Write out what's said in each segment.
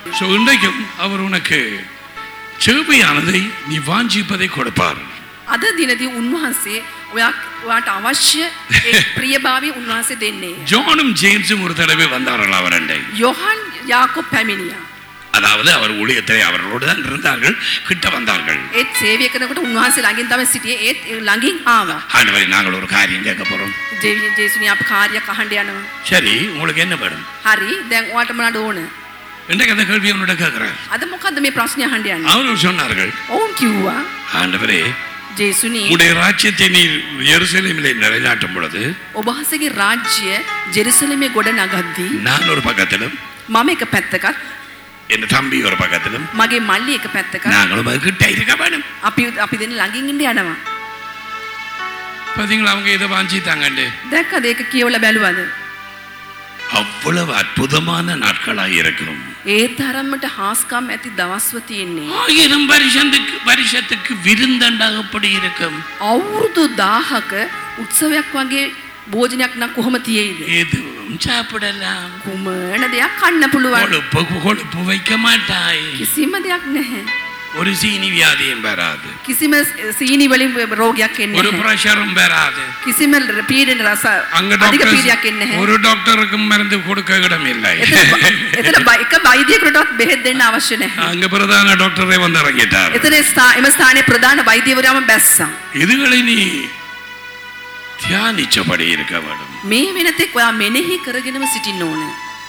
So இன்றைக்கும் அவர் உனக்கு செவ்வையானதை நீ வாஞ்சிப்பதை கொடுப்பார் අද දිනදී උන්වහන්සේ ඔයා ඔයාට අවශ්‍ය ඒ ප්‍රියභාවය උන්වහන්සේ දෙන්නේ. ஜானும் ஜேம்ஸும் ஒரு தடவை வந்தார்கள் அவரண்டை යොහන් යාකො පැමිණියා. அதாவது அவர் ஊழியத்தை அவர்களோடு தான் இருந்தார்கள் கிட்ட வந்தார்கள் ඒත් සේවය කරනකොට උන්වහන්සේ ළඟින් තමයි සිටියේ ඒත් ඒ ළඟින් ආවා. ஆண்டவரை நாங்கள் ஒரு காரியம் கேட்க போறோம் ජේවි ජේසුනි අප කාර්යයක් අහන්න යනවා. சரி உங்களுக்கு என்ன வேணும் හරි දැන් ඔයාට මොනවද ඕන? இன்றைக்கு அந்த கேள்வி உன்னோட கேட்கிறேன் අද මොකද්ද මේ ප්‍රශ්නේ අහන්න යන්නේ? அவர்கள் சொன்னார்கள் ඔවුන් කිව්වා ஆண்டவரே ජේසුනි உடைய ராஜ்யத்தை நீர் எருசலேமிலே நிலைநாட்டும் பொழுது ඔබ වහන්සේගේ රාජ්‍ය ජෙරුසලමේ ගොඩ නගද්දී நான் ஒரு பக்கத்திலும் මම එක පැත්තකත් என் தம்பி ஒரு பக்கத்திலும் මගේ මල්ලි එක පැත්තකත් நாங்களும் அது கிட்ட இருக்க வேணும் අපි අපි දෙන්න ළඟින් ඉන්න යනවා. பாத்தீங்களா அவங்க இதை வாஞ்சித்தாங்கண்டு දැක්කද ඒක කියවලා බැලුවද? அவ்வளவு அற்புதமான நாட்களாக இருக்கும் ඒ තරම්මට හාස්කම් ඇති දවස්ව තියෙන්නේ. ஆயிரம் வருஷத்துக்கு வருஷத்துக்கு விருந்தண்டாகப்படி இருக்கும் අවුරුදු 1000ක උත්සවයක් වගේ භෝජනයක් නම් කොහොම තියෙයිද? எதுவும் சாப்பிடலாம் කුමන දෙයක් කන්න පුළුවන්. கொழுப்பு கொழுப்பு வைக்க மாட்டாய் කිසිම දෙයක් නැහැ. ஒரு சீனி வியாதியும் வராது කිසිම සීනි වලින් රෝගයක් එන්නේ ஒரு නැහැ. பிரஷரும் வராது කිසිම පීඩන රස அங்க අධික டாக்டர் පීඩයක් එන්නේ නැහැ. ஒரு டாக்டருக்கும் மருந்து கொடுக்க இடம் இல்லை එතන බ- එතන බ- එක වෛද්‍යයෙකුටවත් බෙහෙත් දෙන්න අවශ්‍ය නැහැ. அங்க பிரதான டாக்டரே வந்து இறங்கிட்டார் එතන ස්ථා- එම ස්ථානයේ ප්‍රධාන වෛද්‍යවරයාම බැස්සා. இதுகளை நீ தியானிச்சபடி இருக்க வேண்டும் මේ වෙනතෙක් ඔයා මෙනෙහි කරගෙනම සිටින්න ඕන.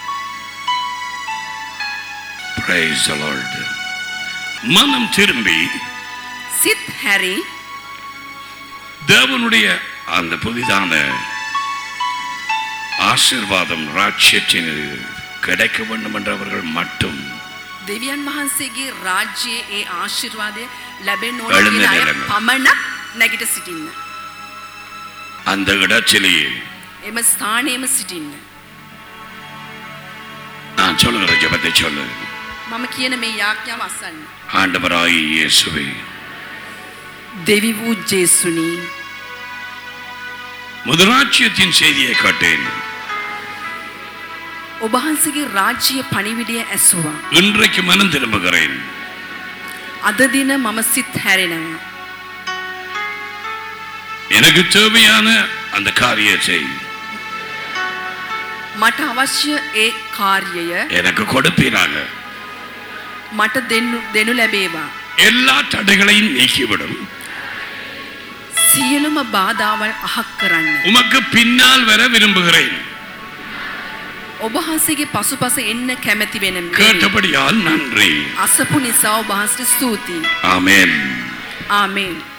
Praise the Lord. மனம் திரும்பி සිත් හැරි தேவனுடைய அந்த புதிதான ஆசீர்வாதம் ராட்சியத்தின் கிடைக்க வேண்டும் என்றவர்கள் மட்டும் දෙවියන් වහන්සේගේ රාජ්‍යයේ ඒ ආශිර්වාදය ලැබෙන්න ඕන වැළඳ කියන අය නෙලම. පමණක් නැගිට සිටින්න. அந்த இடத்திலேயே එම ස්ථානයේම සිටින්න. நான் சொல்லுகிற ஜெபத்தை சொல்லு මම කියන මේ යාඥාව අසන්න. ஆண்டவராய் இயேசுவே දෙවි වූ ජේසුනි முதலாட்சியத்தின் செய்தியை கேட்டேன் ඔබ වහන්සේගේ රාජ්‍ය පණිවිඩය ඇසුවා. இன்றைக்கு மனம் திரும்புகிறேன் අද දින මම සිත් හැරෙනවා. எனக்கு தேவையான அந்த காரியத்தை මට අවශ්‍ය ඒ කාර්යය எனக்கு கொடுப்பீராக මට දෙන්නු දෙනු ලැබේවා. எல்லா தடைகளையும் நீக்கிவிடும் සියලුම බාධාවල් අහක් කරන්න. உமக்கு பின்னால் வர விரும்புகிறேன் ඔබ වහන්සේගේ පසුපස එන්න කැමැති වෙන මේ கேட்டபடியால் நன்றி අසපු නිසා ඔබ වහන්සේට ස්තුතියි. ஆமென் ආමේන්.